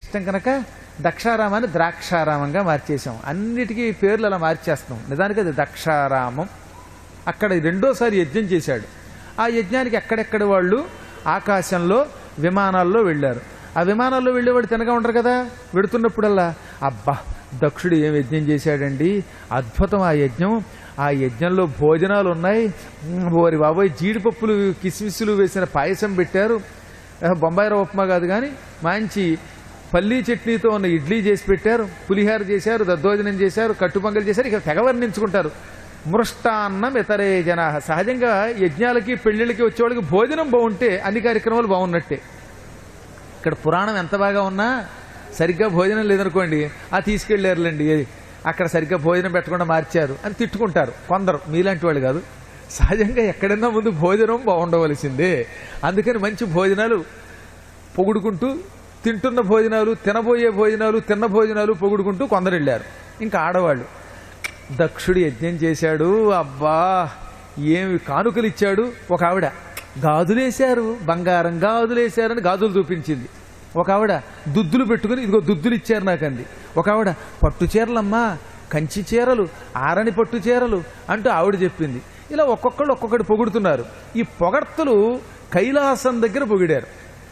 ఇష్టం కనుక దక్షారామాన్ని ద్రాక్షారామంగా మార్చేసాం అన్నిటికీ పేర్లు అలా మార్చేస్తున్నాం నిజానికి అది దక్షారామం అక్కడ రెండోసారి యజ్ఞం చేశాడు ఆ యజ్ఞానికి ఎక్కడెక్కడ వాళ్ళు ఆకాశంలో విమానాల్లో వెళ్ళారు ఆ విమానాల్లో వెళ్ళేవాడు తినగా ఉంటారు కదా వెడుతున్నప్పుడల్లా అబ్బా దక్షుడు ఏం యజ్ఞం చేశాడండి అద్భుతం ఆ యజ్ఞం ఆ యజ్ఞంలో భోజనాలు ఉన్నాయి మ్, ఓరి బాబోయ్ జీడిపప్పులు కిస్మిస్సులు వేసిన పాయసం పెట్టారు ఆ, బొంబాయి రవ్వ ఉప్మా కాదు కానీ మంచి పల్లీ చట్నీతో ఉన్న ఇడ్లీ చేసి పెట్టారు పులిహార చేశారు దద్దోజనం చేశారు కట్టుపొంగలు చేశారు ఇక తెగ వర్ణించుకుంటారు మృష్టాన్నం ఇతరే జన సహజంగా యజ్ఞాలకి పెళ్లిళ్ళకి వచ్చేవాళ్ళకి భోజనం బాగుంటే అన్ని కార్యక్రమాలు బాగున్నట్టే ఇక్కడ పురాణం ఎంత బాగా ఉన్నా సరిగ్గా భోజనం లేదనుకోండి ఆ తీసుకెళ్ళారులేండి అక్కడ సరిగ్గా భోజనం పెట్టకుండా మార్చారు అని తిట్టుకుంటారు కొందరు మీలాంటి వాళ్ళు కాదు సహజంగా ఎక్కడన్నా ముందు భోజనం బాగుండవలసిందే అందుకని మంచి భోజనాలు పొగుడుకుంటూ తింటున్న భోజనాలు తినబోయే భోజనాలు తిన్న భోజనాలు పొగుడుకుంటూ కొందరు వెళ్ళారు ఇంకా ఆడవాళ్ళు దక్షుడు యజ్ఞం చేశాడు అబ్బా ఏమి కానుకలు ఇచ్చాడు ఒక ఆవిడ గాజులేశారు బంగారం గాజులేశారని గాజులు చూపించింది ఒక ఆవిడ దుద్దులు పెట్టుకుని ఇదిగో దుద్దులు ఇచ్చారు నాకంది ఒక ఆవిడ పట్టు చీరలమ్మా కంచి చీరలు ఆరని పట్టు చీరలు అంటూ ఆవిడ చెప్పింది ఇలా ఒక్కొక్కళ్ళు ఒక్కొక్కటి పొగుడుతున్నారు ఈ పొగడ్తలు కైలాసం దగ్గర పొగిడారు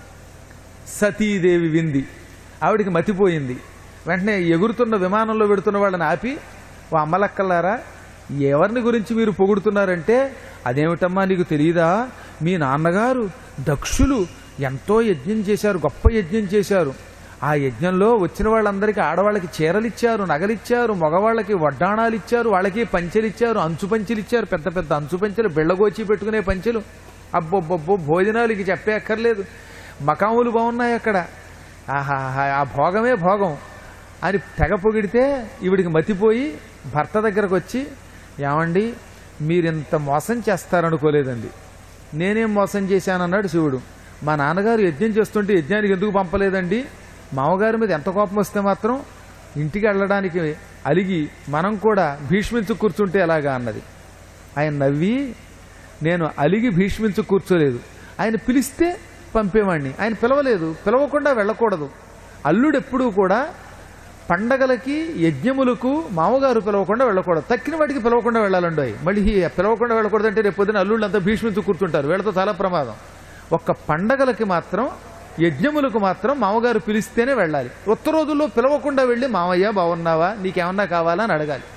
సతీదేవి వింది ఆవిడికి మతిపోయింది వెంటనే ఎగురుతున్న విమానంలో పెడుతున్న వాళ్ళని ఆపి ఓ అమ్మలక్కలారా ఎవరిని గురించి మీరు పొగుడుతున్నారంటే అదేమిటమ్మా నీకు తెలియదా మీ నాన్నగారు దక్షులు ఎంతో యజ్ఞం చేశారు గొప్ప యజ్ఞం చేశారు ఆ యజ్ఞంలో వచ్చిన వాళ్ళందరికీ ఆడవాళ్ళకి చీరలు ఇచ్చారు నగలిచ్చారు మగవాళ్ళకి వడ్డాణాలు ఇచ్చారు వాళ్ళకి పంచెలు ఇచ్చారు అంచు పంచెలు ఇచ్చారు పెద్ద పెద్ద అంచు పంచెలు బెళ్ళగోచి పెట్టుకునే పంచెలు అబ్బొబ్బొబ్బో భోజనాలకి చెప్పే అక్కర్లేదు మకాములు బాగున్నాయి అక్కడ ఆహా ఆ భోగమే భోగం అని తెగ పొగిడితే ఈవిడికి మతిపోయి భర్త దగ్గరకు వచ్చి ఏమండి మీరింత మోసం చేస్తారనుకోలేదండి నేనేం మోసం చేశానన్నాడు శివుడు మా నాన్నగారు యజ్ఞం చేస్తుంటే యజ్ఞానికి ఎందుకు పంపలేదండి మామగారి మీద ఎంత కోపం వస్తే మాత్రం ఇంటికి వెళ్ళడానికి అలిగి మనం కూడా భీష్మించు కూర్చుంటే ఎలాగా అన్నది ఆయన నవ్వి నేను అలిగి భీష్మించు కూర్చోలేదు ఆయన పిలిస్తే పంపేవాణ్ణి ఆయన పిలవలేదు పిలవకుండా వెళ్ళకూడదు అల్లుడు ఎప్పుడూ కూడా పండగలకి యజ్ఞములకు మామగారు పిలవకుండా వెళ్ళకూడదు తక్కిన వాటికి పిలవకుండా వెళ్ళాలండి అవి. మళ్ళీ ఈ పిలవకుండా వెళ్ళకూడదు అంటే రేపు పొద్దున అల్లుళ్ళు అంతా భీష్మించు కూర్చుంటారు వీళ్ళతో చాలా ప్రమాదం ఒక్క పండగలకి మాత్రం యజ్ఞములకు మాత్రం మామగారు పిలిస్తేనే వెళ్ళాలి ఉత్త రోజుల్లో పిలవకుండా వెళ్ళి మామయ్య బాగున్నావా నీకేమన్నా కావాలా అని అడగాలి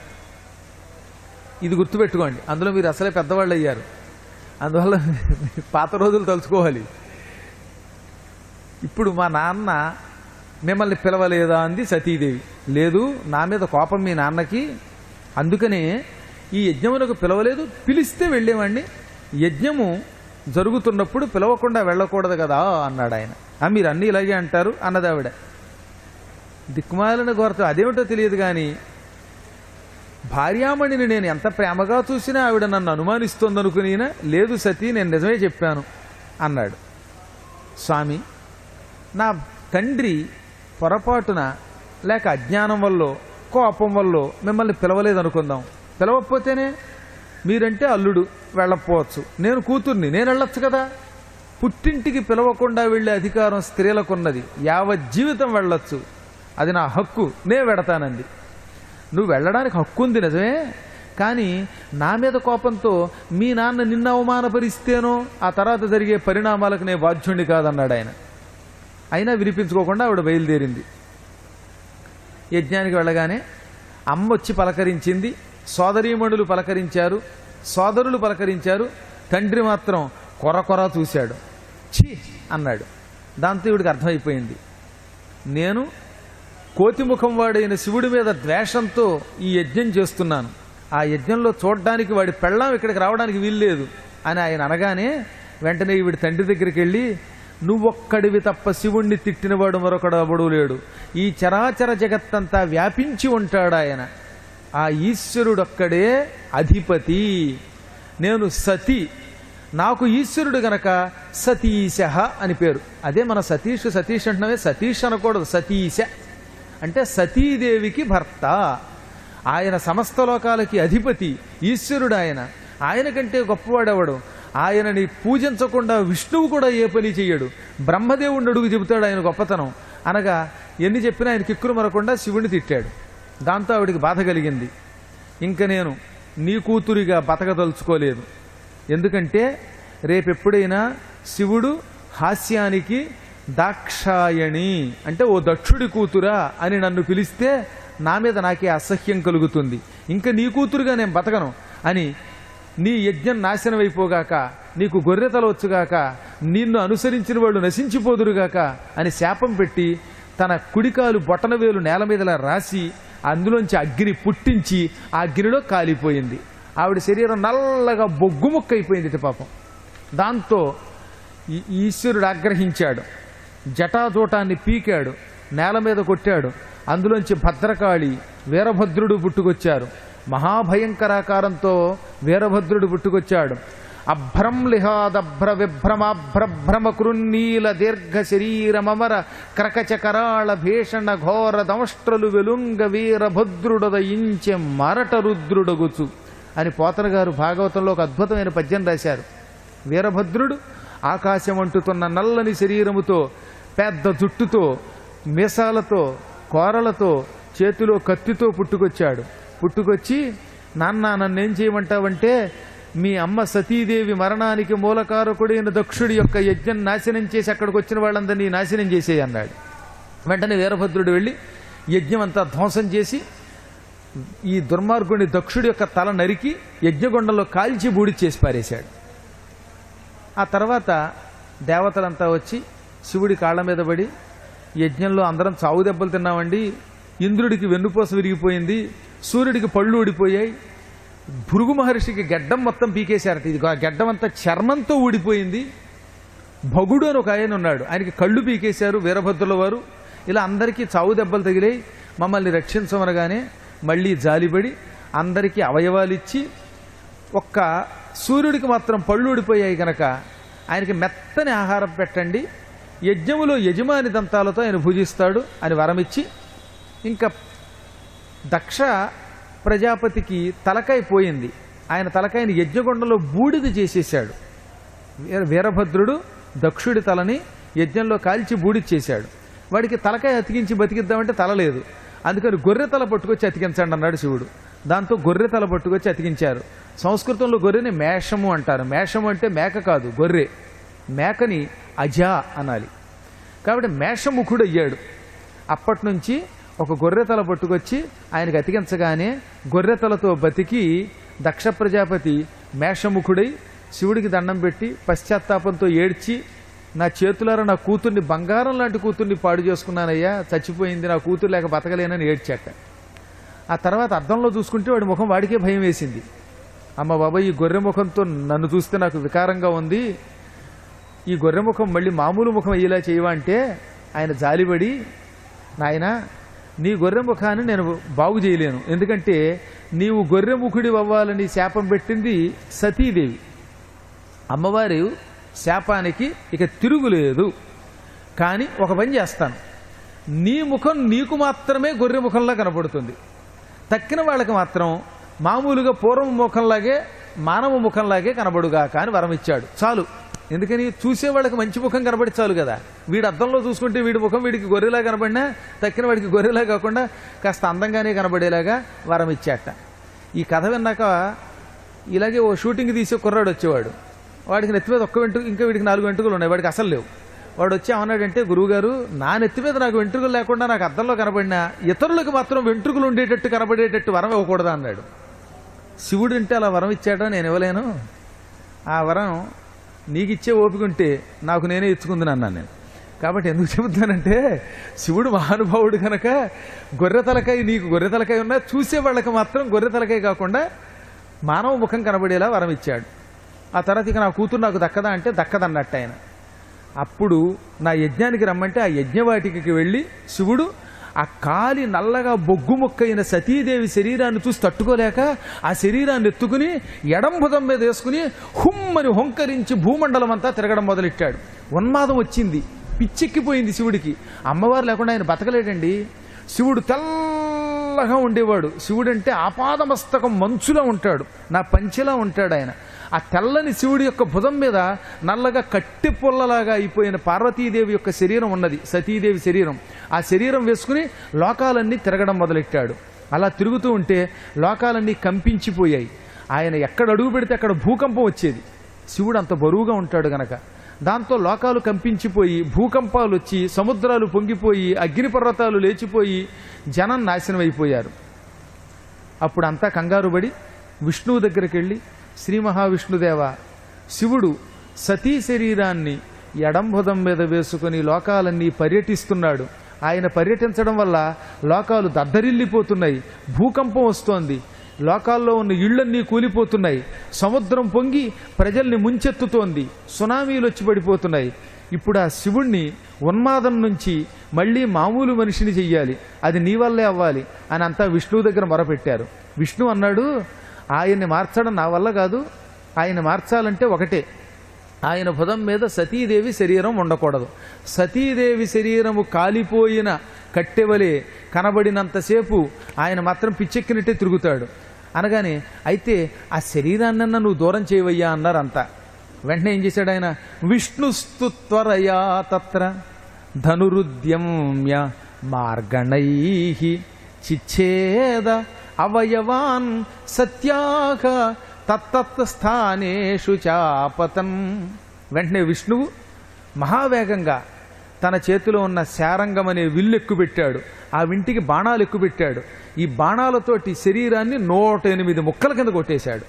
ఇది గుర్తుపెట్టుకోండి అందులో మీరు అసలే పెద్దవాళ్ళు అయ్యారు అందువల్ల పాత రోజులు తలుచుకోవాలి ఇప్పుడు మా నాన్న మిమ్మల్ని పిలవలేదా అంది సతీదేవి లేదు నా మీద కోపం మీ నాన్నకి అందుకనే ఈ యజ్ఞమునకు పిలవలేదు పిలిస్తే వెళ్ళేవాడిని యజ్ఞము జరుగుతున్నప్పుడు పిలవకుండా వెళ్ళకూడదు కదా అన్నాడు ఆయన "ఆ, మీరు అన్నీ ఇలాగే అంటారు అన్నది ఆవిడ దిక్మాలిన కోరత అదేమిటో తెలియదు కానీ భార్యామణిని నేను ఎంత ప్రేమగా చూసినా ఆవిడ నన్ను అనుమానిస్తోందనుకునినా లేదు సతీ నేను నిజమే చెప్పాను అన్నాడు స్వామి నా తండ్రి పొరపాటున లేక అజ్ఞానం వల్ల కోపం వల్ల మిమ్మల్ని పిలవలేదు అనుకుందాం పిలవకపోతేనే మీరంటే అల్లుడు వెళ్ళకపోవచ్చు నేను కూతుర్ని నేను వెళ్ళొచ్చు కదా పుట్టింటికి పిలవకుండా వెళ్ళే అధికారం స్త్రీలకున్నది యావత్ జీవితం వెళ్ళొచ్చు అది నా హక్కు నే వెడతానంది నువ్వు వెళ్ళడానికి హక్కు ఉంది నిజమే కానీ నా మీద కోపంతో మీ నాన్న నిన్న అవమానపరిస్తేనో ఆ తర్వాత జరిగే పరిణామాలకు నేను బాధ్యుణ్ణి కాదన్నాడు ఆయన అయినా వినిపించుకోకుండా ఆవిడ బయలుదేరింది యజ్ఞానికి వెళ్ళగానే అమ్మ వచ్చి పలకరించింది సోదరీమణులు పలకరించారు సోదరులు పలకరించారు తండ్రి మాత్రం కొర కొర చూశాడు ఛీ అన్నాడు దాంతో ఇవిడికి అర్థమైపోయింది నేను కోతిముఖం వాడైన శివుడి మీద ద్వేషంతో ఈ యజ్ఞం చేస్తున్నాను ఆ యజ్ఞంలో చూడడానికి వాడి పెళ్ళాం ఇక్కడికి రావడానికి వీల్లేదు అని ఆయన అనగానే వెంటనే ఈవిడ తండ్రి దగ్గరికి వెళ్ళి నువ్వొక్కడివి తప్ప శివుణ్ణి తిట్టినవాడు మరొకడు అవడు లేడు ఈ చరాచర జగత్తంతా వ్యాపించి ఉంటాడు ఆయన ఆ ఈశ్వరుడొక్కడే అధిపతి నేను సతి నాకు ఈశ్వరుడు గనక సతీశ అని పేరు అదే మన సతీష్ సతీష్ అంటున్నామే సతీష్ అనకూడదు సతీశ అంటే సతీదేవికి భర్త ఆయన సమస్త లోకాలకి అధిపతి ఈశ్వరుడు ఆయన ఆయన కంటే గొప్పవాడెవడు ఆయనని పూజించకుండా విష్ణువు కూడా ఏ పని చెయ్యడు బ్రహ్మదేవుడిని అడుగు చెబుతాడు ఆయన గొప్పతనం అనగా ఎన్ని చెప్పినా ఆయన కిక్కురు మరకుండా శివుడిని తిట్టాడు దాంతో ఆవిడికి బాధ కలిగింది ఇంక నేను నీ కూతురిగా బతకదలుచుకోలేదు ఎందుకంటే రేపెప్పుడైనా శివుడు హాస్యానికి దాక్షాయణి అంటే ఓ దక్షుడి కూతురా అని నన్ను పిలిస్తే నా మీద నాకే అసహ్యం కలుగుతుంది ఇంకా నీ కూతురుగా నేను బతకను అని నీ యజ్ఞం నాశనం అయిపోగాక నీకు గొర్రెతల వచ్చుగాక నిన్ను అనుసరించిన వాళ్ళు నశించిపోదురుగాక అని శాపం పెట్టి తన కుడికాలు బొటనవేలు నేల మీదలా రాసి అందులోంచి అగ్ని పుట్టించి ఆ అగ్నిలో కాలిపోయింది ఆవిడ శరీరం నల్లగా బొగ్గు ముక్క అయిపోయింది ఇటు పాపం దాంతో ఈ- ఈశ్వరుడు ఆగ్రహించాడు జటాజూటాన్ని పీకాడు నేల మీద కొట్టాడు అందులోంచి భద్రకాళి వీరభద్రుడు పుట్టుకొచ్చారు మహాభయంకరాకారంతో వీరభద్రుడు పుట్టుకొచ్చాడు అభ్రం లిహాదభ్ర విభ్రమాభ్రభ్రమ కృన్నీల దీర్ఘ శరీరమమర క్రకచ కరాళ భీషణ ఘోర దంష్ట్రలు వెలుంగ వీరభద్రుడదయించె మరట రుద్రుడగుచు అని పోతన గారు భాగవతంలో ఒక అద్భుతమైన పద్యం రాశారు వీరభద్రుడు ఆకాశం అంటుతున్న నల్లని శరీరముతో పెద్ద జుట్టుతో మీసాలతో కోరలతో చేతిలో కత్తితో పుట్టుకొచ్చాడు పుట్టుకొచ్చి నాన్న నన్నేం చేయమంటావంటే మీ అమ్మ సతీదేవి మరణానికి మూలకారకుడైన దక్షుడి యొక్క యజ్ఞం నాశనం చేసి అక్కడికి వచ్చిన వాళ్ళందరినీ నాశనం చేసేయి అన్నాడు వెంటనే వీరభద్రుడు వెళ్ళి యజ్ఞం అంతా ధ్వంసం చేసి ఈ దుర్మార్గుని దక్షుడి యొక్క తల నరికి యజ్ఞగొండంలో కాల్చి బూడి చేసి పారేశాడు ఆ తర్వాత దేవతలంతా వచ్చి శివుడి కాళ్ళ మీద పడి యజ్ఞంలో అందరం చావు దెబ్బలు తిన్నామండి ఇంద్రుడికి వెన్నుపూస విరిగిపోయింది సూర్యుడికి పళ్ళు ఊడిపోయాయి భృగు మహర్షికి గడ్డం మొత్తం పీకేశారట ఇది ఆ గడ్డం అంతా చర్మంతో ఊడిపోయింది భగుడు అని ఒక ఆయన ఉన్నాడు ఆయనకి కళ్ళు పీకేశారు వీరభద్రుల వారు ఇలా అందరికీ చావు దెబ్బలు తగిలాయి మమ్మల్ని రక్షించమనగానే మళ్ళీ జాలిపడి అందరికీ అవయవాలు ఇచ్చి ఒక్క సూర్యుడికి మాత్రం పళ్ళు ఊడిపోయాయి గనక ఆయనకి మెత్తని ఆహారం పెట్టండి యజ్ఞములో యజమాని దంతాలతో ఆయన భుజిస్తాడు అని వరమిచ్చి ఇంకా దక్ష ప్రజాపతికి తలకాయ పోయింది ఆయన తలకాయని యజ్ఞకొండలో బూడిద చేసేశాడు వీర- వీరభద్రుడు దక్షుడి తలని యజ్ఞంలో కాల్చి బూడిద చేశాడు వాడికి తలకాయ అతికించి బతికిద్దామంటే తల లేదు అందుకని గొర్రె తల పట్టుకొచ్చి అతికించండి అన్నాడు శివుడు దాంతో గొర్రె తల పట్టుకొచ్చి అతికించారు సంస్కృతంలో గొర్రెని మేషము అంటారు మేషము అంటే మేక కాదు గొర్రె మేకని అజా అనాలి కాబట్టి మేషముఖుడు అయ్యాడు అప్పటి నుంచి ఒక గొర్రె తల పట్టుకొచ్చి ఆయనకు అతికించగానే గొర్రె తలతో బతికి దక్ష ప్రజాపతి మేషముఖుడై శివుడికి దండం పెట్టి పశ్చాత్తాపంతో ఏడ్చి నా చేతులారా నా కూతుర్ని బంగారం లాంటి కూతుర్ని పాడు చేసుకున్నానయ్యా చచ్చిపోయింది నా కూతురు లేక బతకలేనని ఏడ్చాక ఆ తర్వాత అద్దంలో చూసుకుంటే వాడి ముఖం వాడికే భయం వేసింది అమ్మ బాబాయ్ ఈ గొర్రె ముఖంతో నన్ను చూస్తే నాకు వికారంగా ఉంది ఈ గొర్రె ముఖం మళ్ళీ మామూలు ముఖం అయ్యేలా చేయవా అంటే ఆయన జాలిపడి నాయన నీ గొర్రె ముఖాన్ని నేను బాగు చేయలేను ఎందుకంటే నీవు గొర్రె ముఖుడి అవ్వాలని శాపం పెట్టింది సతీదేవి అమ్మవారు శాపానికి ఇక తిరుగులేదు కానీ ఒక పని చేస్తాను నీ ముఖం నీకు మాత్రమే గొర్రె ముఖంలా కనపడుతుంది తక్కిన వాళ్ళకి మాత్రం మామూలుగా పూర్వం ముఖంలాగే మానవ ముఖంలాగే కనబడుగా కానీ వరం ఇచ్చాడు చాలు ఎందుకని చూసే వాళ్ళకి మంచి ముఖం కనబడి చాలు కదా వీడు అద్దంలో చూసుకుంటే వీడి ముఖం వీడికి గొర్రెలా కనబడినా తక్కిన వాడికి గొర్రెలా కాకుండా కాస్త అందంగానే కనబడేలాగా వరం ఇచ్చాట ఈ కథ విన్నాక ఇలాగే ఓ షూటింగ్ తీసే కుర్రాడు వచ్చేవాడు వాడికి నెత్తి మీద ఒక్క వెంట్రుక ఇంకా వీడికి నాలుగు వెంట్రుకలు ఉన్నాయి వాడికి అసలు లేవు వాడు వచ్చి ఏమన్నాడంటే గురువుగారు నా నెత్తి మీద నాకు వెంట్రుకలు లేకుండా నాకు అద్దంలో కనబడినా ఇతరులకు మాత్రం వెంట్రుకలు ఉండేటట్టు కనబడేటట్టు వరం ఇవ్వకూడదా అన్నాడు శివుడు అంటే అలా వరం ఇచ్చాడా నేను ఇవ్వలేను ఆ వరం నీకు ఇచ్చే ఓపిక ఉంటే నాకు నేనే ఇచ్చుకుందని అన్నాను నేను కాబట్టి ఎందుకు చెబుతానంటే శివుడు మహానుభావుడు కనుక గొర్రె తలకాయ నీకు గొర్రె తలకాయ ఉన్నా చూసే వాళ్ళకి మాత్రం గొర్రె తలకాయ కాకుండా మానవ ముఖం కనబడేలా వరం ఇచ్చాడు ఆ తర్వాత ఇక నా కూతురు నాకు దక్కదా అంటే దక్కదన్నట్టు ఆయన అప్పుడు నా యజ్ఞానికి రమ్మంటే ఆ యజ్ఞవాటికి వెళ్ళి శివుడు ఆ కాలి నల్లగా బొగ్గు ముక్కైన సతీదేవి శరీరాన్ని చూసి తట్టుకోలేక ఆ శరీరాన్ని ఎత్తుకుని ఎడంభుజం మీద వేసుకుని హుమ్మని హొంకరించి భూమండలం అంతా తిరగడం మొదలెట్టాడు ఉన్మాదం వచ్చింది పిచ్చెక్కిపోయింది శివుడికి అమ్మవారు లేకుండా ఆయన బతకలేడండి శివుడు తెల్లగా ఉండేవాడు శివుడు అంటే ఆపాదమస్తకం మంచులా ఉంటాడు నా పంచెలా ఉంటాడు ఆయన ఆ తెల్లని శివుడి యొక్క భుజం మీద నల్లగా కట్టి పుల్లలాగా అయిపోయిన పార్వతీదేవి యొక్క శరీరం ఉన్నది సతీదేవి శరీరం ఆ శరీరం వేసుకుని లోకాలన్నీ తిరగడం మొదలెట్టాడు అలా తిరుగుతూ ఉంటే లోకాలన్నీ కంపించిపోయాయి ఆయన ఎక్కడ అడుగు పెడితే అక్కడ భూకంపం వచ్చేది శివుడు అంత బరువుగా ఉంటాడు గనక దాంతో లోకాలు కంపించిపోయి భూకంపాలు వచ్చి సముద్రాలు పొంగిపోయి అగ్నిపర్వతాలు లేచిపోయి జనం నాశనం అయిపోయారు అప్పుడు అంతా కంగారు పడి విష్ణువు దగ్గరికి వెళ్ళి శ్రీ మహావిష్ణుదేవ శివుడు సతీ శరీరాన్ని ఎడంభుదం మీద వేసుకుని లోకాలన్నీ పర్యటిస్తున్నాడు ఆయన పర్యటించడం వల్ల లోకాలు దద్దరిల్లిపోతున్నాయి భూకంపం వస్తోంది లోకాల్లో ఉన్న ఇళ్లన్నీ కూలిపోతున్నాయి సముద్రం పొంగి ప్రజల్ని ముంచెత్తుతోంది సునామీలు వచ్చి పడిపోతున్నాయి ఇప్పుడు ఆ శివుణ్ణి ఉన్మాదం నుంచి మళ్ళీ మామూలు మనిషిని చెయ్యాలి అది నీ వల్లే అవ్వాలి అని అంతా విష్ణువు దగ్గర మొరపెట్టారు విష్ణు అన్నాడు ఆయన్ని మార్చడం నా వల్ల కాదు ఆయన మార్చాలంటే ఒకటే ఆయన భుజం మీద సతీదేవి శరీరం ఉండకూడదు సతీదేవి శరీరము కాలిపోయిన కట్టెవలే కనబడినంతసేపు ఆయన మాత్రం పిచ్చెక్కినట్టే తిరుగుతాడు అనగానే అయితే ఆ శరీరాన్నన్నా నువ్వు దూరం చేయవయ్యా అన్నారు అంతా వెంటనే ఏం చేశాడు ఆయన విష్ణుస్తు త్వరయా తత్ర ధనురుద్యమ్య మార్గణై చిచ్ఛేద అవయవాన్ సత్యాహ తత్తత్ స్థానేషు చాపతన్ వెంటనే విష్ణువు మహావేగంగా తన చేతిలో ఉన్న శారంగం అనే విల్లు ఎక్కుపెట్టాడు ఆ వింటికి బాణాలు ఎక్కుపెట్టాడు ఈ బాణాలతోటి శరీరాన్ని నూట ఎనిమిది ముక్కల కింద కొట్టేశాడు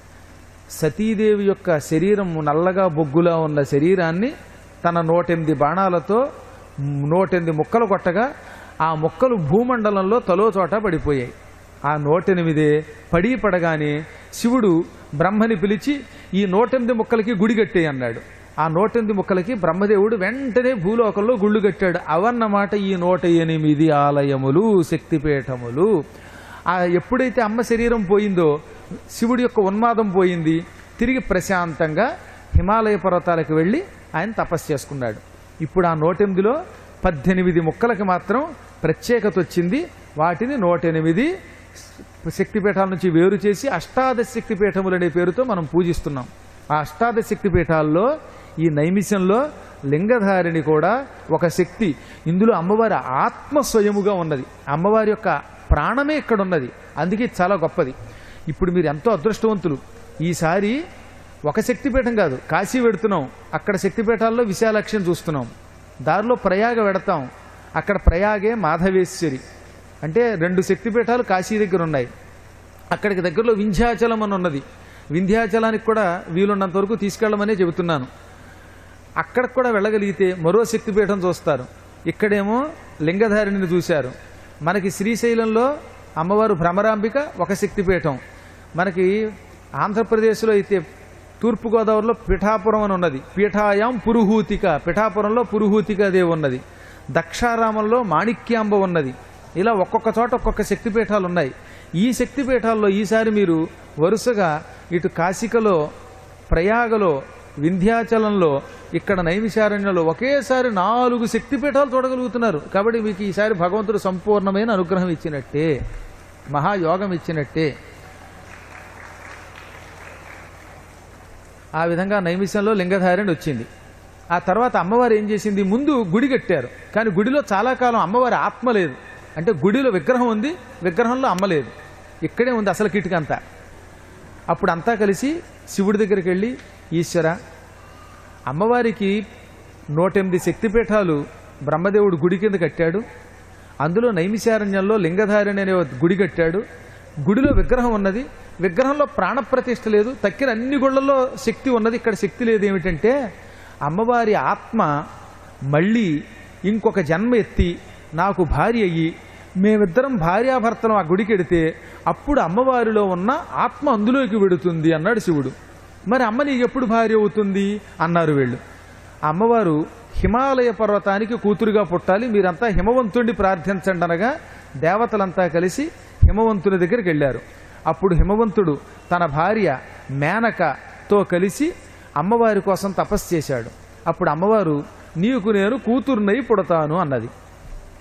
సతీదేవి యొక్క శరీరం నల్లగా బొగ్గులా ఉన్న శరీరాన్ని తన నూటెనిమిది బాణాలతో నూటెనిమిది ముక్కలు కొట్టగా ఆ ముక్కలు భూమండలంలో తలో చోట పడిపోయాయి ఆ నూటెనిమిదే పడి పడగానే శివుడు బ్రహ్మని పిలిచి ఈ నూటెనిమిది ముక్కలకి గుడి కట్టేయి అన్నాడు ఆ నూటెనిమిది ముక్కలకి బ్రహ్మదేవుడు వెంటనే భూలోకంలో గుళ్ళు కట్టాడు అవన్నమాట ఈ నూట ఎనిమిది ఆలయములు శక్తిపీఠములు ఆ ఎప్పుడైతే అమ్మ శరీరం పోయిందో శివుడి యొక్క ఉన్మాదం పోయింది తిరిగి ప్రశాంతంగా హిమాలయ పర్వతాలకు వెళ్ళి ఆయన తపస్సు చేసుకున్నాడు ఇప్పుడు ఆ నూటెనిమిదిలో పద్దెనిమిది ముక్కలకి మాత్రం ప్రత్యేకత వచ్చింది వాటిని నూటెనిమిది శక్తిపీఠాల నుంచి వేరు చేసి అష్టాదశ శక్తిపీఠములు అనే పేరుతో మనం పూజిస్తున్నాం ఆ అష్టాదశ శక్తిపీఠాల్లో ఈ నైమిషంలో లింగధారిణి కూడా ఒక శక్తి ఇందులో అమ్మవారి ఆత్మ స్వయముగా ఉన్నది అమ్మవారి యొక్క ప్రాణమే ఇక్కడ ఉన్నది అందుకే ఇది చాలా గొప్పది ఇప్పుడు మీరు ఎంతో అదృష్టవంతులు ఈసారి ఒక శక్తిపీఠం కాదు కాశీ వెడుతున్నాం అక్కడ శక్తిపీఠాల్లో విశాలాక్ష్యం చూస్తున్నాం దారిలో ప్రయాగ వెడతాం అక్కడ ప్రయాగే మాధవేశ్వరి అంటే రెండు శక్తిపీఠాలు కాశీ దగ్గర ఉన్నాయి అక్కడికి దగ్గరలో వింధ్యాచలం అని ఉన్నది వింధ్యాచలానికి కూడా వీలున్నంత వరకు తీసుకెళ్ళమనే చెబుతున్నాను అక్కడికి కూడా వెళ్ళగలిగితే మరో శక్తిపీఠం చూస్తారు ఇక్కడేమో లింగధారిణిని చూశారు మనకి శ్రీశైలంలో అమ్మవారు భ్రమరాంబిక ఒక శక్తిపీఠం మనకి ఆంధ్రప్రదేశ్లో అయితే తూర్పుగోదావరిలో పిఠాపురం అని ఉన్నది పీఠాయాం పురుహూతిక పిఠాపురంలో పురుహూతిక దేవి ఉన్నది దక్షారామంలో మాణిక్యాంబ ఉన్నది ఇలా ఒక్కొక్క చోట ఒక్కొక్క శక్తిపీఠాలు ఉన్నాయి ఈ శక్తిపీఠాల్లో ఈసారి మీరు వరుసగా ఇటు కాశికలో ప్రయాగలో వింధ్యాచలంలో ఇక్కడ నైమిషారణ్యంలో ఒకేసారి నాలుగు శక్తిపీఠాలు చూడగలుగుతున్నారు కాబట్టి మీకు ఈసారి భగవంతుడు సంపూర్ణమైన అనుగ్రహం ఇచ్చినట్టే మహాయోగం ఇచ్చినట్టే ఆ విధంగా నైమిషంలో లింగధారిణి వచ్చింది ఆ తర్వాత అమ్మవారు ఏం చేసింది ముందు గుడి కట్టారు కానీ గుడిలో చాలా కాలం అమ్మవారి ఆత్మ లేదు అంటే గుడిలో విగ్రహం ఉంది విగ్రహంలో అమ్మ లేదు ఇక్కడే ఉంది అసలు కిటికంతా అప్పుడు అంతా కలిసి శివుడి దగ్గరికి వెళ్ళి ఈశ్వర అమ్మవారికి నూటెనిమిది శక్తిపీఠాలు బ్రహ్మదేవుడు గుడి కింద కట్టాడు అందులో నైమిశారణ్యంలో లింగధారిణి అనే ఒక గుడి కట్టాడు గుడిలో విగ్రహం ఉన్నది విగ్రహంలో ప్రాణప్రతిష్ఠ లేదు తక్కిన అన్ని గుళ్ళల్లో శక్తి ఉన్నది ఇక్కడ శక్తి లేదు ఏమిటంటే అమ్మవారి ఆత్మ మళ్ళీ ఇంకొక జన్మ ఎత్తి నాకు భార్య అయ్యి మేమిద్దరం భార్యాభర్తలం ఆ గుడికి వెడితే అప్పుడు అమ్మవారిలో ఉన్న ఆత్మ అందులోకి వెడుతుంది అన్నాడు శివుడు మరి అమ్మ నీకు ఎప్పుడు భార్య అవుతుంది అన్నారు వీళ్ళు ఆ అమ్మవారు హిమాలయ పర్వతానికి కూతురుగా పుట్టాలి మీరంతా హిమవంతుడిని ప్రార్థించండి అనగా దేవతలంతా కలిసి హిమవంతుని దగ్గరికి వెళ్ళారు అప్పుడు హిమవంతుడు తన భార్య మేనకతో కలిసి అమ్మవారి కోసం తపస్సు చేశాడు అప్పుడు అమ్మవారు నీకు నేను కూతురునై పుడతాను అన్నది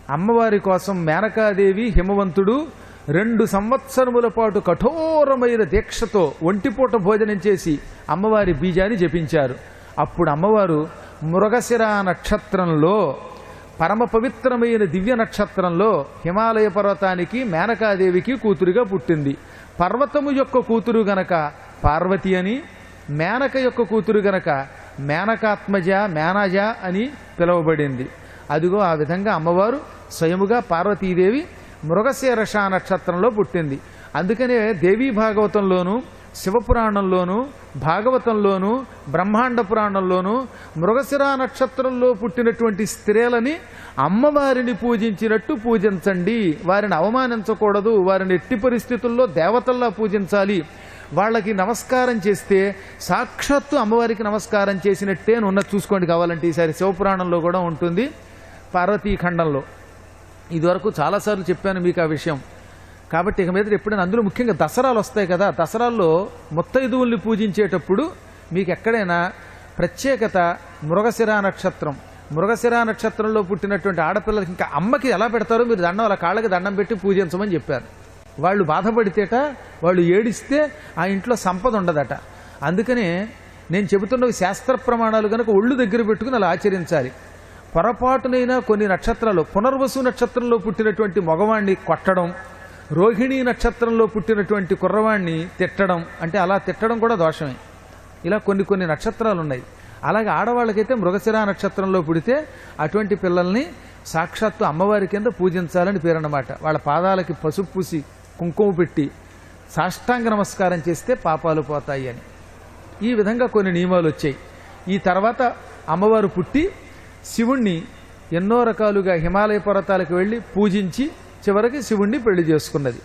అమ్మవారి కోసం మేనకాదేవి హిమవంతుడు రెండు సంవత్సరముల పాటు కఠోరమైన దీక్షతో ఒంటిపూట భోజనం చేసి అమ్మవారి బీజాన్ని జపించారు అప్పుడు అమ్మవారు మృగశిర నక్షత్రంలో పరమ పవిత్రమైన దివ్య నక్షత్రంలో హిమాలయ పర్వతానికి మేనకాదేవికి కూతురుగా పుట్టింది పర్వతము యొక్క కూతురు గనక పార్వతి అని మేనక యొక్క కూతురు గనక మేనకాత్మజ మేనజ అని పిలువబడింది అదిగో ఆ విధంగా అమ్మవారు స్వయముగా పార్వతీదేవి మృగశీరష నక్షత్రంలో పుట్టింది అందుకనే దేవీ భాగవతంలోను శివపురాణంలోను భాగవతంలోను బ్రహ్మాండ పురాణంలోను మృగశిర నక్షత్రంలో పుట్టినటువంటి స్త్రీలని అమ్మవారిని పూజించినట్టు పూజించండి వారిని అవమానించకూడదు వారిని ఎట్టి పరిస్థితుల్లో దేవతల్లా పూజించాలి వాళ్ళకి నమస్కారం చేస్తే సాక్షాత్తు అమ్మవారికి నమస్కారం చేసినట్టే అని ఉన్నది చూసుకోండి కావాలంటే ఈసారి శివపురాణంలో కూడా ఉంటుంది పార్వతీ ఖండంలో ఇదివరకు చాలాసార్లు చెప్పాను మీకు ఆ విషయం కాబట్టి ఇక మీద ఎప్పుడైనా అందులో ముఖ్యంగా దసరాలు వస్తాయి కదా దసరాల్లో ముత్తైదువుల్ని పూజించేటప్పుడు మీకు ఎక్కడైనా ప్రత్యేకత మృగశిర నక్షత్రం మృగశిర నక్షత్రంలో పుట్టినటువంటి ఆడపిల్లలకి ఇంకా అమ్మకి ఎలా పెడతారో మీరు దండం అలా కాళ్ళకి దండం పెట్టి పూజించమని చెప్పారు వాళ్ళు బాధపడితేట వాళ్ళు ఏడిస్తే ఆ ఇంట్లో సంపద ఉండదట అందుకనే నేను చెబుతున్నవి శాస్త్ర ప్రమాణాలు కనుక ఒళ్ళు దగ్గర పెట్టుకుని అలా ఆచరించాలి పొరపాటునైనా కొన్ని నక్షత్రాలు పునర్వసు నక్షత్రంలో పుట్టినటువంటి మగవాణ్ణి కొట్టడం రోహిణీ నక్షత్రంలో పుట్టినటువంటి కుర్రవాణ్ణి తిట్టడం అంటే అలా తిట్టడం కూడా దోషమే ఇలా కొన్ని కొన్ని నక్షత్రాలు ఉన్నాయి అలాగే ఆడవాళ్ళకైతే మృగశిర నక్షత్రంలో పుడితే అటువంటి పిల్లల్ని సాక్షాత్తు అమ్మవారి కింద పూజించాలని పేరన్నమాట వాళ్ళ పాదాలకి పసుపు పూసి కుంకుమ పెట్టి సాష్టాంగ నమస్కారం చేస్తే పాపాలు పోతాయి అని ఈ విధంగా కొన్ని నియమాలు వచ్చాయి ఈ తర్వాత అమ్మవారు పుట్టి శివుణ్ణి ఎన్నో రకాలుగా హిమాలయ పర్వతాలకు వెళ్ళి పూజించి చివరికి శివుణ్ణి పెళ్లి చేసుకున్నది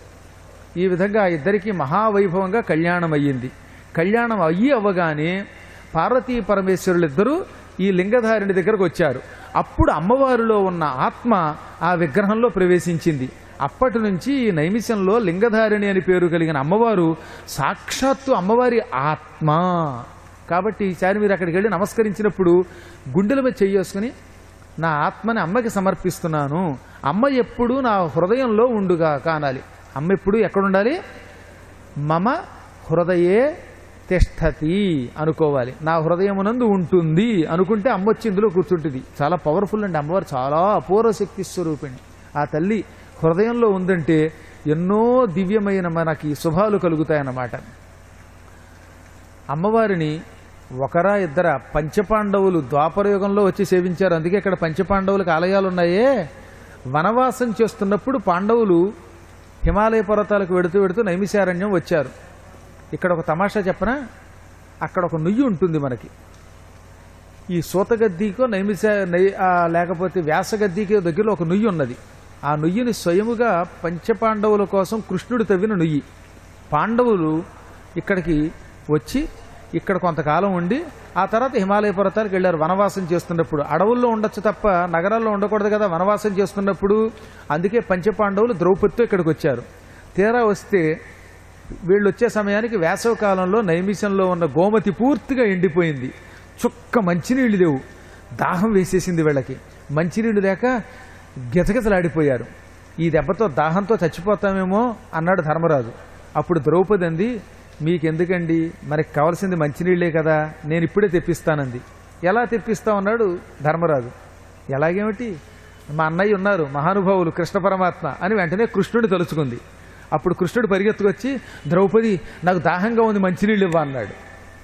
ఈ విధంగా ఆ ఇద్దరికి మహావైభవంగా కళ్యాణం అయ్యింది కళ్యాణం అయ్యి అవ్వగానే పార్వతీ పరమేశ్వరులిద్దరూ ఈ లింగధారిణి దగ్గరకు వచ్చారు అప్పుడు అమ్మవారిలో ఉన్న ఆత్మ ఆ విగ్రహంలో ప్రవేశించింది అప్పటి నుంచి ఈ నైమిషంలో లింగధారిణి అని పేరు కలిగిన అమ్మవారు సాక్షాత్తు అమ్మవారి ఆత్మ కాబట్టి ఈసారి మీరు అక్కడికి వెళ్ళి నమస్కరించినప్పుడు గుండెల మీద చెయ్యేసుకుని నా ఆత్మని అమ్మకి సమర్పిస్తున్నాను అమ్మ ఎప్పుడు నా హృదయంలో ఉండుగా కానాలి అమ్మ ఎప్పుడు ఎక్కడుండాలి మమ హృదయే తిష్టతి అనుకోవాలి నా హృదయమునందు ఉంటుంది అనుకుంటే అమ్మ వచ్చి ఇందులో కూర్చుంటుంది చాలా పవర్ఫుల్ అండి అమ్మవారు చాలా అపూర్వ శక్తి స్వరూపిణి ఆ తల్లి హృదయంలో ఉందంటే ఎన్నో దివ్యమైన మనకి శుభాలు కలుగుతాయన్నమాట అమ్మవారిని ఒకరా ఇద్దర పంచపాండవులు ద్వాపరయుగంలో వచ్చి సేవించారు అందుకే ఇక్కడ పంచపాండవులకు ఆలయాలు ఉన్నాయే వనవాసం చేస్తున్నప్పుడు పాండవులు హిమాలయ పర్వతాలకు వెడుతూ వెడుతూ నైమిషారణ్యం వచ్చారు ఇక్కడ ఒక తమాషా చెప్పనా అక్కడ ఒక నుయ్యి ఉంటుంది మనకి ఈ సూతగద్దికో నైమిష నై ఆ, లేకపోతే వ్యాసగద్దికో దగ్గరలో ఒక నుయ్యి ఉన్నది ఆ నుయ్యిని స్వయముగా పంచపాండవుల కోసం కృష్ణుడు తవ్విన నుయ్యి పాండవులు ఇక్కడికి వచ్చి ఇక్కడ కొంతకాలం ఉండి ఆ తర్వాత హిమాలయ పర్వతాలకు వెళ్ళారు వనవాసం చేస్తున్నప్పుడు అడవుల్లో ఉండొచ్చు తప్ప నగరాల్లో ఉండకూడదు కదా వనవాసం చేస్తున్నప్పుడు అందుకే పంచపాండవులు ద్రౌపదితో ఇక్కడికి వచ్చారు తీరా వస్తే వీళ్ళు వచ్చే సమయానికి వేసవ కాలంలో నైమిషంలో ఉన్న గోమతి పూర్తిగా ఎండిపోయింది చుక్క మంచినీళ్ళు లేవు దాహం వేసేసింది వీళ్ళకి మంచినీళ్ళు లేక గిజగిజలాడిపోయారు ఈ దెబ్బతో దాహంతో చచ్చిపోతామేమో అన్నాడు ధర్మరాజు అప్పుడు ద్రౌపది అంది మీకెందుకండి మనకి కావాల్సింది మంచినీళ్ళే కదా నేను ఇప్పుడే తెప్పిస్తానంది ఎలా తెప్పిస్తామన్నాడు ధర్మరాజు ఎలాగేమిటి మా అన్నయ్య ఉన్నారు మహానుభావులు కృష్ణ పరమాత్మ అని వెంటనే కృష్ణుడిని తలుచుకుంది అప్పుడు కృష్ణుడు పరిగెత్తుకొచ్చి ద్రౌపది నాకు దాహంగా ఉంది మంచినీళ్ళు ఇవ్వ అన్నాడు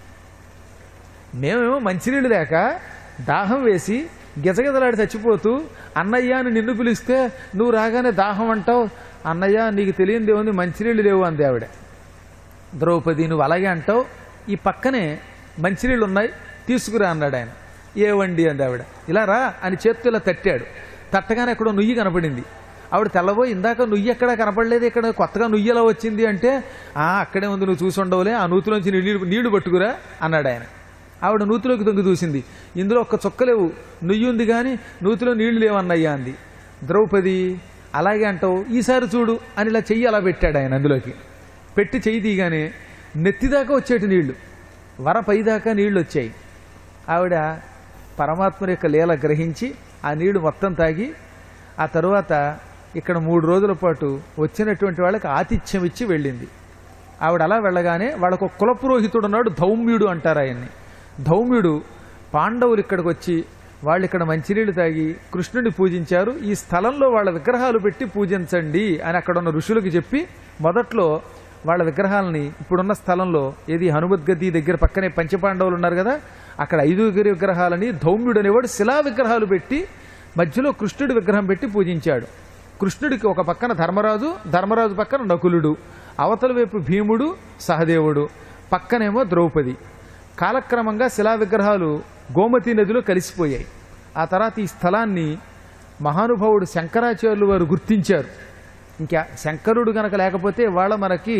మేమేమో మంచినీళ్ళు లేక దాహం వేసి గిజగిజలాడి చచ్చిపోతూ అన్నయ్య అని నిన్ను పిలిస్తే నువ్వు రాగానే దాహం అంటావు అన్నయ్య నీకు తెలియంది ఏముంది మంచినీళ్ళు లేవు అంది ఆవిడ ద్రౌపది నువ్వు అలాగే అంటావు ఈ పక్కనే మంచినీళ్ళు ఉన్నాయి తీసుకురా అన్నాడు ఆయన ఏవండి అంది ఆవిడ ఇలా రా అని చేత్తో ఇలా తట్టాడు తట్టగానే ఎక్కడో నుయ్యి కనపడింది ఆవిడ తెల్లబోయి ఇందాక నుయ్యి ఎక్కడ కనపడలేదు ఇక్కడ కొత్తగా నుయ్యి ఎలా వచ్చింది అంటే ఆ అక్కడే ఉంది నువ్వు చూసి ఉండవులే ఆ నూతిలోంచి నీళ్ళు నీళ్లు పట్టుకురా అన్నాడు ఆయన ఆవిడ నూతిలోకి దొంగి చూసింది ఇందులో ఒక్క చుక్క లేవు నుయ్యి ఉంది కానీ నూతిలో నీళ్లు లేవన్నయ్యా అంది ద్రౌపది అలాగే అంటావు ఈసారి చూడు అని ఇలా చెయ్యి అలా పెట్టాడు ఆయన అందులోకి పెట్టి చెయ్యి తీయగానే నెత్తిదాకా వచ్చేటి నీళ్లు వర పైదాకా నీళ్లు వచ్చాయి ఆవిడ పరమాత్మ యొక్క లీల గ్రహించి ఆ నీళ్లు మొత్తం తాగి ఆ తరువాత ఇక్కడ మూడు రోజుల పాటు వచ్చినటువంటి వాళ్ళకి ఆతిథ్యం ఇచ్చి వెళ్ళింది ఆవిడ అలా వెళ్ళగానే వాళ్ళకు ఒక కులపురోహితుడు ఉన్నాడు ధౌమ్యుడు అంటారు ఆయన్ని ధౌమ్యుడు పాండవులు ఇక్కడికి వచ్చి వాళ్ళు ఇక్కడ మంచినీళ్ళు తాగి కృష్ణుడిని పూజించారు ఈ స్థలంలో వాళ్ళ విగ్రహాలు పెట్టి పూజించండి అని అక్కడ ఉన్న ఋషులకు చెప్పి మొదట్లో వాళ్ళ విగ్రహాలని ఇప్పుడున్న స్థలంలో ఏది హనుమద్గది దగ్గర పక్కనే పంచపాండవులు ఉన్నారు కదా అక్కడ ఐదుగురి విగ్రహాలని ధౌమ్యుడు అనేవాడు శిలా విగ్రహాలు పెట్టి మధ్యలో కృష్ణుడి విగ్రహం పెట్టి పూజించాడు కృష్ణుడికి ఒక పక్కన ధర్మరాజు ధర్మరాజు పక్కన నకులుడు అవతల వైపు భీముడు సహదేవుడు పక్కనేమో ద్రౌపది కాలక్రమంగా శిలా విగ్రహాలు గోమతి నదిలో కలిసిపోయాయి ఆ తర్వాత ఈ స్థలాన్ని మహానుభావుడు శంకరాచార్యులు వారు గుర్తించారు ఇంకా శంకరుడు గనక లేకపోతే వాళ్ళ మనకి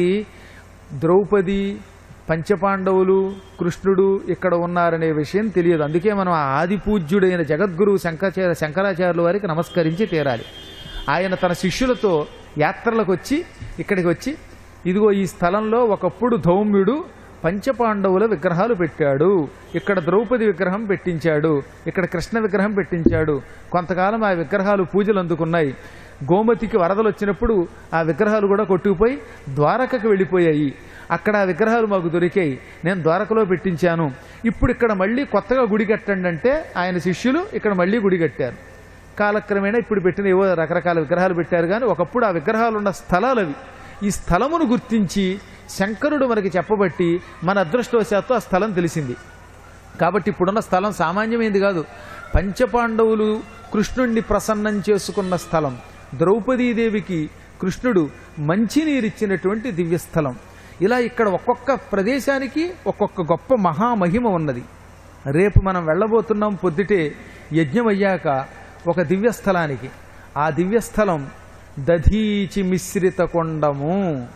ద్రౌపది పంచపాండవులు కృష్ణుడు ఇక్కడ ఉన్నారనే విషయం తెలియదు అందుకే మనం ఆ ఆది పూజ్యుడైన జగద్గురువు శంకరాచార్య శంకరాచార్యుల వారికి నమస్కరించి తీరాలి ఆయన తన శిష్యులతో యాత్రలకు వచ్చి ఇక్కడికి వచ్చి ఇదిగో ఈ స్థలంలో ఒకప్పుడు ధౌమ్యుడు పంచపాండవుల విగ్రహాలు పెట్టాడు ఇక్కడ ద్రౌపది విగ్రహం పెట్టించాడు ఇక్కడ కృష్ణ విగ్రహం పెట్టించాడు కొంతకాలం ఆ విగ్రహాలు పూజలు అందుకున్నాయి గోమతికి వరదలు వచ్చినప్పుడు ఆ విగ్రహాలు కూడా కొట్టుకుపోయి ద్వారకకు వెళ్ళిపోయాయి అక్కడ ఆ విగ్రహాలు మాకు దొరికాయి నేను ద్వారకలో పెట్టించాను ఇప్పుడు ఇక్కడ మళ్ళీ కొత్తగా గుడి కట్టండి అంటే ఆయన శిష్యులు ఇక్కడ మళ్ళీ గుడి కట్టారు కాలక్రమేణా ఇప్పుడు పెట్టిన ఏవో రకరకాల విగ్రహాలు పెట్టారు కానీ ఒకప్పుడు ఆ విగ్రహాలు ఉన్న స్థలాలు అవి ఈ స్థలమును గుర్తించి శంకరుడు మనకి చెప్పబట్టి మన అదృష్టవశాత్తు ఆ స్థలం తెలిసింది కాబట్టి ఇప్పుడున్న స్థలం సామాన్యమైంది కాదు పంచపాండవులు కృష్ణుణ్ణి ప్రసన్నం చేసుకున్న స్థలం ద్రౌపదీదేవికి కృష్ణుడు మంచినీరిచ్చినటువంటి దివ్యస్థలం ఇలా ఇక్కడ ఒక్కొక్క ప్రదేశానికి ఒక్కొక్క గొప్ప మహామహిమ ఉన్నది రేపు మనం వెళ్ళబోతున్నాం పొద్దుటే యజ్ఞం అయ్యాక ఒక దివ్యస్థలానికి ఆ దివ్యస్థలం దధీచి మిశ్రిత కొండము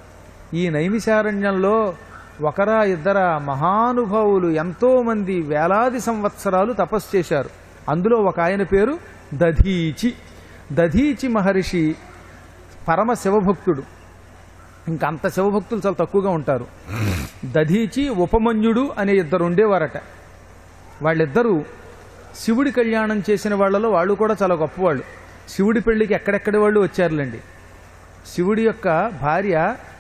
ఈ నైమిశారణ్యంలో ఒకరా ఇద్దరా మహానుభావులు ఎంతోమంది వేలాది సంవత్సరాలు తపస్సు చేశారు అందులో ఒక ఆయన పేరు దధీచి దధీచి మహర్షి పరమ శివభక్తుడు ఇంకా అంత శివభక్తులు చాలా తక్కువగా ఉంటారు దధీచి ఉపమన్యుడు అనే ఇద్దరు ఉండేవారట వాళ్ళిద్దరూ శివుడి కళ్యాణం చేసిన వాళ్ళలో వాళ్ళు కూడా చాలా గొప్పవాళ్ళు శివుడి పెళ్లికి ఎక్కడెక్కడి వాళ్ళు వచ్చారులేండి శివుడి యొక్క భార్య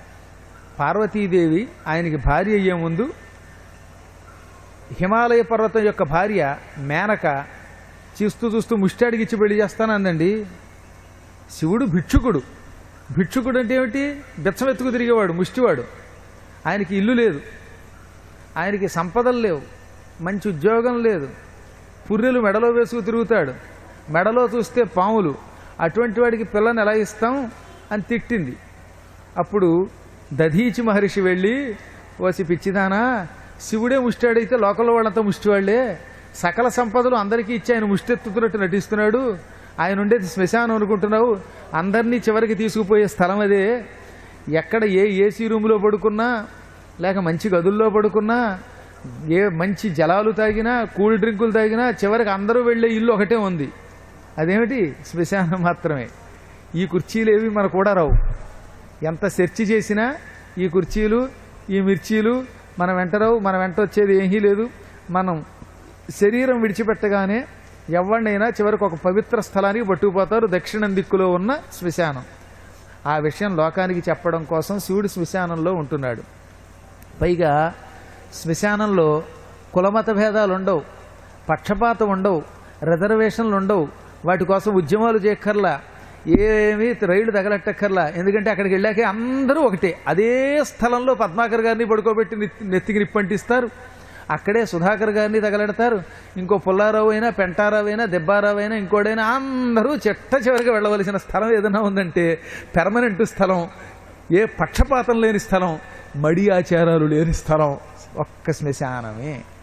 పార్వతీదేవి ఆయనకి భార్య అయ్యే ముందు హిమాలయ పర్వతం యొక్క భార్య మేనక చూస్తూ చూస్తూ ముష్టి అడిగిచ్చి పెళ్లి చేస్తానందండి శివుడు భిక్షుకుడు భిక్షుకుడు అంటే ఏమిటి బెచ్చమెత్తుకు తిరిగేవాడు ముష్టివాడు ఆయనకి ఇల్లు లేదు ఆయనకి సంపదలు లేవు మంచి ఉద్యోగం లేదు పుర్రెలు మెడలో వేసుకు తిరుగుతాడు మెడలో చూస్తే పాములు అటువంటి వాడికి పిల్లని ఎలా ఇస్తాం అని తిట్టింది అప్పుడు దధీచి మహర్షి వెళ్ళి ఓసి పిచ్చిదానా శివుడే ముష్టాడైతే లోకంలో వాళ్ళంతా ముష్టివాళ్లే సకల సంపదలు అందరికీ ఇచ్చి ఆయన ముష్టెత్తుతున్నట్టు నటిస్తున్నాడు ఆయన ఉండేది శ్మశానం అనుకుంటున్నావు అందరినీ చివరికి తీసుకుపోయే స్థలం అదే ఎక్కడ ఏ ఏసీ రూములో పడుకున్నా లేక మంచి గదుల్లో పడుకున్నా ఏ మంచి జలాలు తాగినా కూల్ డ్రింకులు తాగినా చివరికి అందరూ వెళ్ళే ఇల్లు ఒకటే ఉంది అదేమిటి శ్మశానం మాత్రమే ఈ కుర్చీలు ఏవి మన కూడా రావు ఎంత సెర్చ్ చేసినా ఈ కుర్చీలు ఈ మిర్చీలు మన వెంట రావు మన వెంట వచ్చేది ఏమీ లేదు మనం శరీరం విడిచిపెట్టగానే ఎవరినైనా చివరికి ఒక పవిత్ర స్థలానికి పట్టుకుపోతారు దక్షిణం దిక్కులో ఉన్న శ్మశానం ఆ విషయం లోకానికి చెప్పడం కోసం శివుడు శ్మశానంలో ఉంటున్నాడు పైగా శ్మశానంలో కులమత భేదాలు ఉండవు పక్షపాతం ఉండవు రిజర్వేషన్లు ఉండవు వాటి కోసం ఉద్యమాలు చేయక్కర్లా ఏమీ రైళ్లు తగలట్టక్కర్లా ఎందుకంటే అక్కడికి వెళ్ళాకే అందరూ ఒకటే అదే స్థలంలో పద్మాకర్ గారిని పడుకోబెట్టి నెత్తి- నెత్తికి నిప్పంటిస్తారు అక్కడే సుధాకర్ గారిని తగలెడతారు ఇంకో పుల్లారావు అయినా పెంటారావు అయినా దెబ్బారావు అయినా ఇంకోడైనా అందరూ చెట్ట చివరికి వెళ్ళవలసిన స్థలం ఏదైనా ఉందంటే పెర్మనెంట్ స్థలం ఏ పక్షపాతం లేని స్థలం మడి ఆచారాలు లేని స్థలం ఒక్క శ్మశానమే